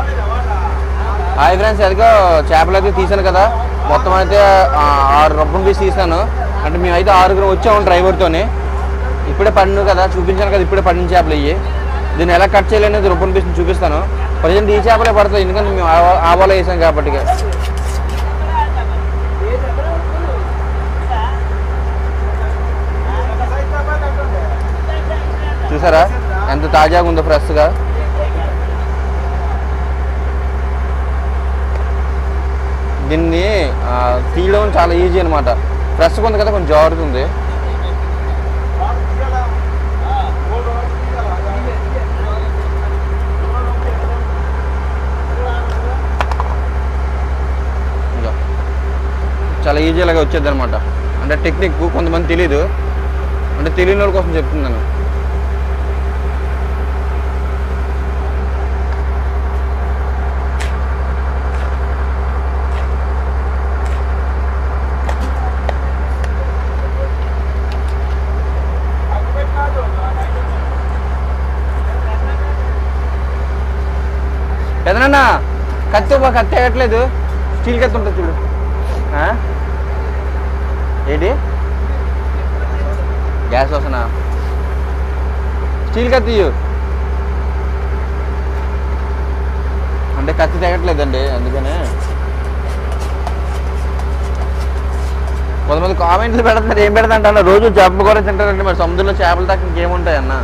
Hi friends అదిగో చేపలు అయితే తీసాను కదా మొత్తం అయితే ఆ, ఆరు రబ్బన్ పీస్ తీసాను అంటే మేమైతే ఆరుగురు వచ్చాము డ్రైవర్తోనే ఇప్పుడే పడిను కదా చూపించాను కదా ఇప్పుడే పడిన చేపలు ఇవి దీన్ని ఎలా కట్ చేయాలనేది రబ్బన్ పీస్ని చూపిస్తాను ప్రజెంట్ ఈ చేపలే పడతాయి ఎందుకంటే మేము ఆ- ఆ వల వేసాం కాబట్టి ఇక. చూసారా ఎంత తాజాగా ఉందో ఫ్రెష్గా దీన్ని ఆ, తీయడం చాలా ఈజీ అనమాట ఫ్రెష్గా ఉంది కదా కొంచెం జారుతుంది ఇదిగో. చాలా ఈజీ లాగా వచ్చేది అనమాట అంటే టెక్నిక్ కొంతమంది తెలీదు అంటే తెలియని వాళ్ళ కోసం చెప్తున్నాను పెదనన్నా కత్తి ఒక కత్తి ఎగట్లేదు స్టీల్ కత్తి ఉంటుంది చూడు ఆ? ఏంటి గ్యాస్ వస్తున్నా స్టీల్ కత్తి ఇయ్యు. అంటే కత్తి తెగట్లేదండి అందుకనే కొంతమంది కామెంట్లు పెడుతున్నారు ఏం పెడతాంటారు రోజు చేప కూర తింటారంటే మరి సముద్రంలో చేపలు తక్కువ ఇంకేముంటాయి అన్న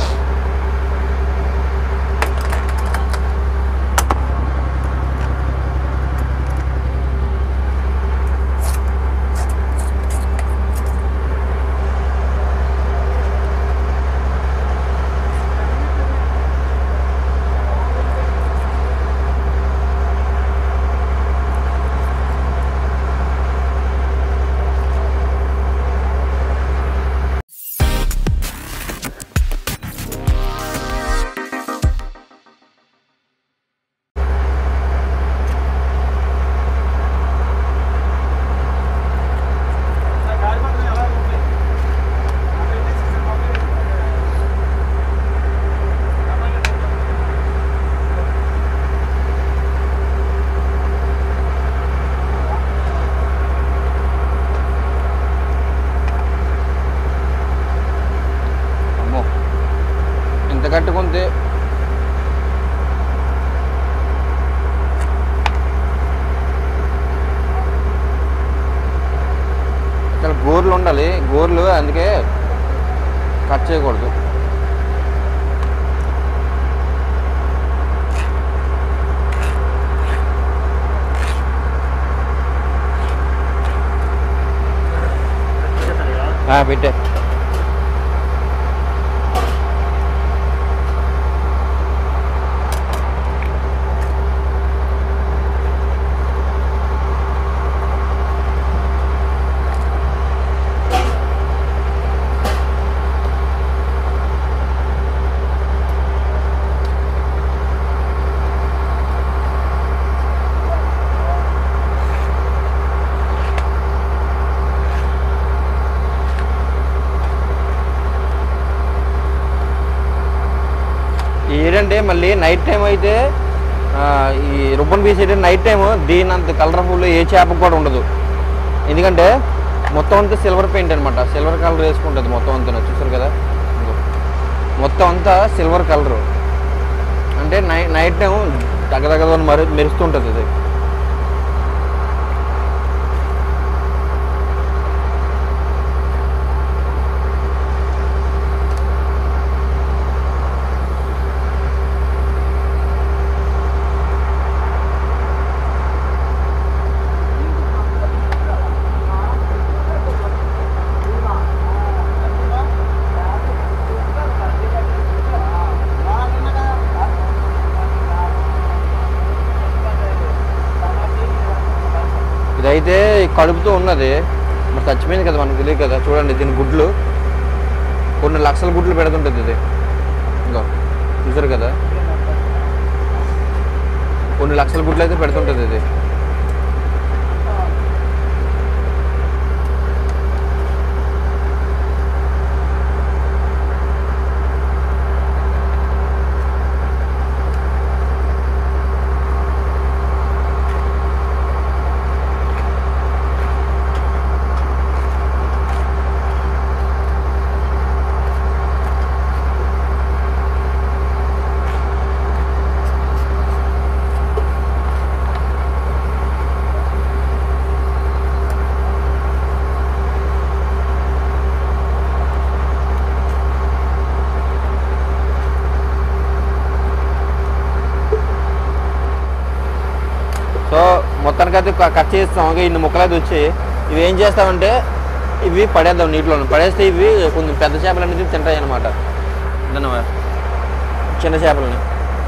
అమ్మో ఇంత కట్టుకుంటే చాలా గోర్లు ఉండాలి గోర్లు అందుకే కట్ చేయకూడదు ఆ, పెట్టే ఏంటంటే మళ్ళీ నైట్ టైం అయితే ఆ, ఈ రుబ్బన్ పీస్ అయితే నైట్ టైం దీని అంత కలర్ఫుల్ ఏ చేప కూడా ఉండదు ఎందుకంటే మొత్తం అంతా సిల్వర్ పెయింట్ అనమాట సిల్వర్ కలర్ వేసుకుంటుంది మొత్తం అంతా చూసారు కదా ఇదిగో. మొత్తం అంతా సిల్వర్ కలర్ అంటే నైట్ నైట్ టైం దగ్గర మరి మెరుస్తుంటుంది ఇది ఇదైతే కడుపుతో ఉన్నది మరి చచ్చిపోయింది కదా మనకు తెలియదు కదా చూడండి దీని గుడ్లు కొన్ని లక్షల గుడ్లు పెడుతుంటుంది ఇది ఇంకో చూసారు కదా కొన్ని లక్షల గుడ్లు అయితే పెడుతుంటుంది ఇది మొత్తానికి అయితే క- కట్ చేస్తాం ఇంకా ఇన్ని ముక్కలు అయితే వచ్చాయి ఇవి ఏం చేస్తామంటే ఇవి పడేద్దాం నీటిలో పడేస్తే ఇవి కొంచెం పెద్ద చేపలు అనేది తింటాయి అనమాట చిన్న చేపలని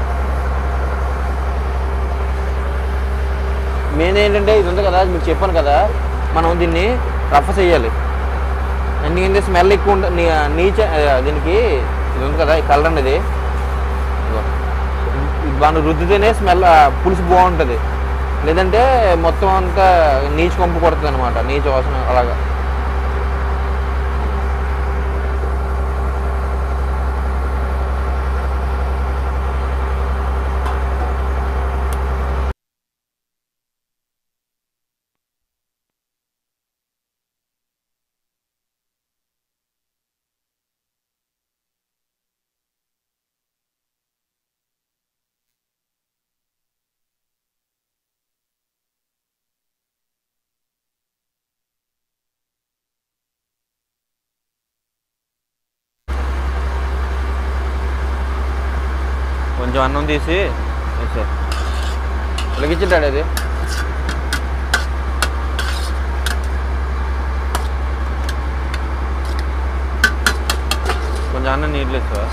మెయిన్ ఏంటంటే ఇది ఉంది కదా మీకు చెప్పాను కదా మనం దీన్ని రఫ చేయాలి ఎందుకంటే స్మెల్ ఎక్కువ ఉంట నీ- నీచ ఆ, దీనికి ఇది ఉంది కదా ఈ కలర్ అనేది ఇదిగో. ఇది బాగా రుద్దితేనే స్మెల్ ఆ, పులుసు బాగుంటుంది లేదంటే మొత్తం అంతా నీచు కొంపు కొడుతుంది అనమాట నీచు వాసన అలాగా కొంచెం అన్నం తీసి వేసే ఉలికిచ్చింటాడు అది కొంచెం అన్నం నీళ్ళు ఇస్తావా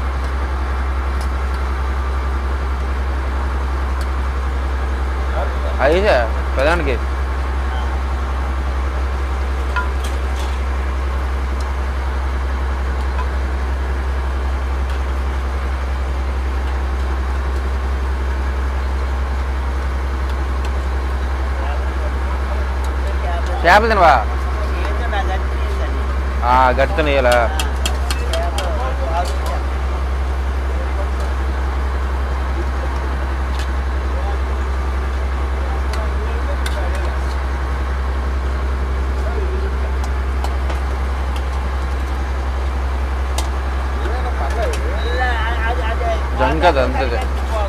అది పెదానికి చేపలు తినవా ఆ, గట్టితో నెయ్యాలా జంకదు అంతది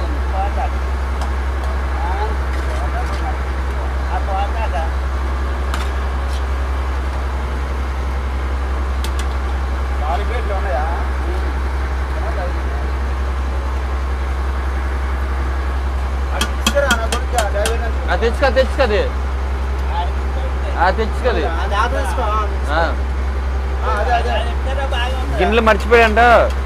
ఆ, తెచ్చుకో తెచ్చుకది ఆ, తెచ్చుకది ఆ, గిన్నెలు మర్చిపోయాంట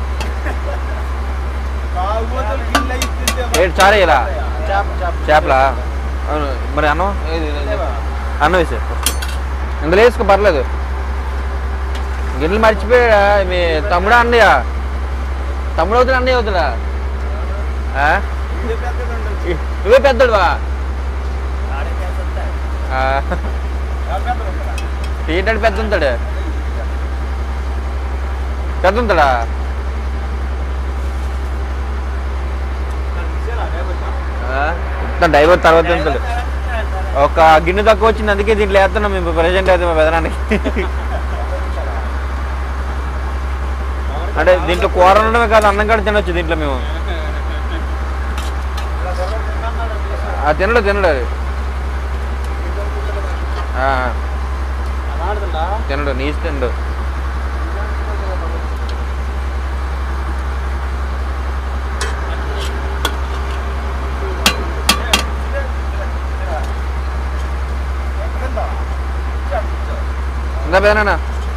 ఏడు చారు ఇలా చేపలా అవును మరి అన్నం ఏది, ఇది, ఇది. అన్నం వేసే ఇందులో వేసుకో పర్లేదు గిన్నెలు మర్చిపోయా మీ తమ్ముడా అన్నయ్య తమ్ముడు అవుతాడు అన్నయ్య అవుతాడా ఆ? నువ్వే పెద్దడువా ఏంటంటే పెద్ద ఉంటాడు పెద్ద ఉంటాడా డైవర్ తర్వాత ఉంటాడు ఒక గిన్నె తక్కువ వచ్చింది అందుకే దీంట్లో వేస్తున్నాం మేము ప్రజెంట్ అయితే మా పెదనానికి అంటే దీంట్లో కూర ఉండడమే కాదు అన్నం కూడా తినొచ్చు దీంట్లో మేము ఆ, తినడు తినడు అది ఆ, తినడు నీసి తినడు ఇంకా పెదనా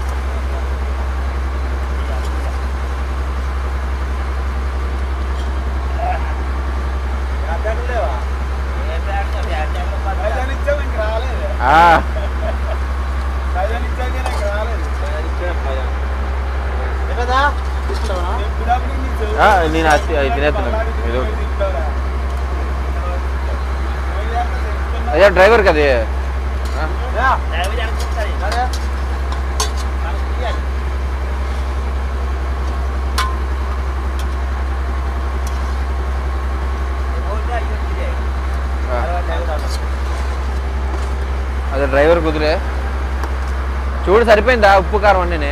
ఆ, ఆ, నేను అది అది తినేస్తున్నాను ఏదో ఒకటి. అయ్యా డ్రైవర్ కదా ఆ, ఆ. అదే డ్రైవర్ కుదిరే చూడు సరిపోయిందా ఉప్పు కారం అన్నీ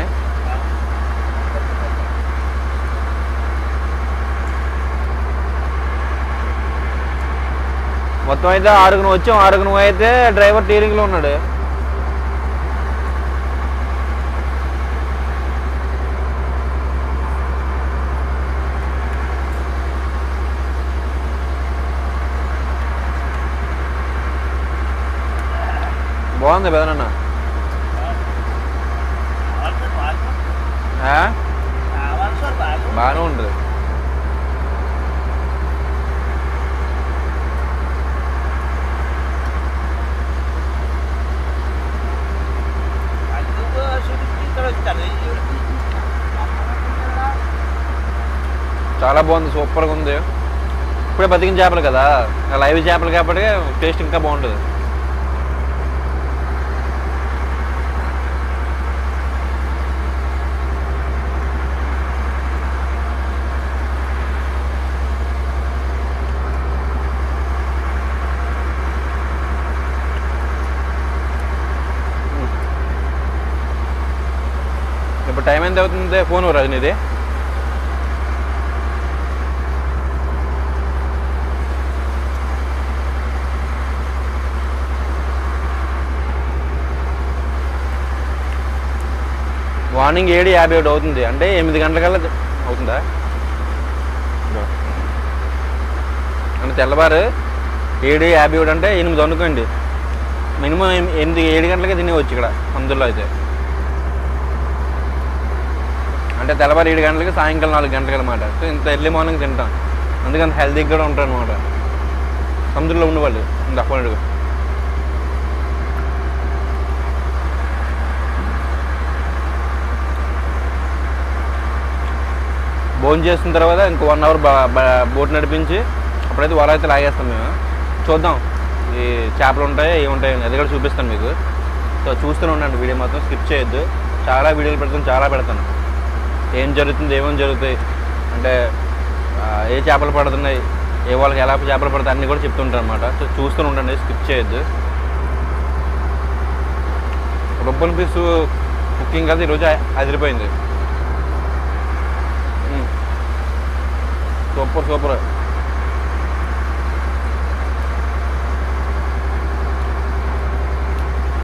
మొత్తం అయితే ఆరుగురు వచ్చాం ఆరుగురు అయితే డ్రైవర్ టీరింగ్ లో ఉన్నాడు బాగుంది పెదనన్న ఆ? బాగానే ఉంటుంది చాలా బాగుంది సూపర్గా ఉంది ఇప్పుడే బతికిన చేపలు కదా లైవ్ చేపలు కాబట్టి టేస్ట్ ఇంకా బాగుంటుంది ఇప్పుడు టైం ఎంత అవుతుంది ఫోన్ రజనీది మార్నింగ్ ఏడు యాభై ఒకటి అవుతుంది అంటే ఎనిమిది గంటలకల్లా అవుతుందా ఇదిగో. అంటే తెల్లవారు ఏడు యాభై ఒకటి అంటే ఎనిమిది అనుకోండి మినిమం ఎనిమిది ఎనిమిది ఏడు గంటలకే తినేవచ్చు ఇక్కడ మందుల్లో అయితే అంటే తెల్లవారు ఏడు గంటలకి సాయంకాలం నాలుగు గంటలకి అనమాట సో ఇంత ఎర్లీ మార్నింగ్ తింటాం అందుకని హెల్తీగా కూడా ఉంటారు అనమాట సముద్రంలో ఉండేవాళ్ళు ఇంత అప్పుడు భోజనం చేసిన తర్వాత ఇంకో వన్ అవర్ బోట్ నడిపించి అప్పుడైతే వల అయితే లాగేస్తాం మేము చూద్దాం ఈ చేపలు ఉంటాయి ఏముంటాయి అది కూడా చూపిస్తాను మీకు సో చూస్తూనే ఉండండి వీడియో మాత్రం స్కిప్ చేయొద్దు చాలా వీడియోలు పెడతాను చాలా పెడతాను ఏం జరుగుతుంది ఏమేమి జరుగుతాయి అంటే ఆ, ఏ చేపలు పడుతున్నాయి ఏ వాళ్ళకి ఎలా చేపలు పడతాయి అన్నీ కూడా చెప్తుంటారు అనమాట సో చూస్తూనే ఉండండి స్కిప్ చేయొద్దు రొబ్బన్ పీస్ కుకింగ్ అది ఈరోజు అదిరిపోయింది మ్మ్. Super super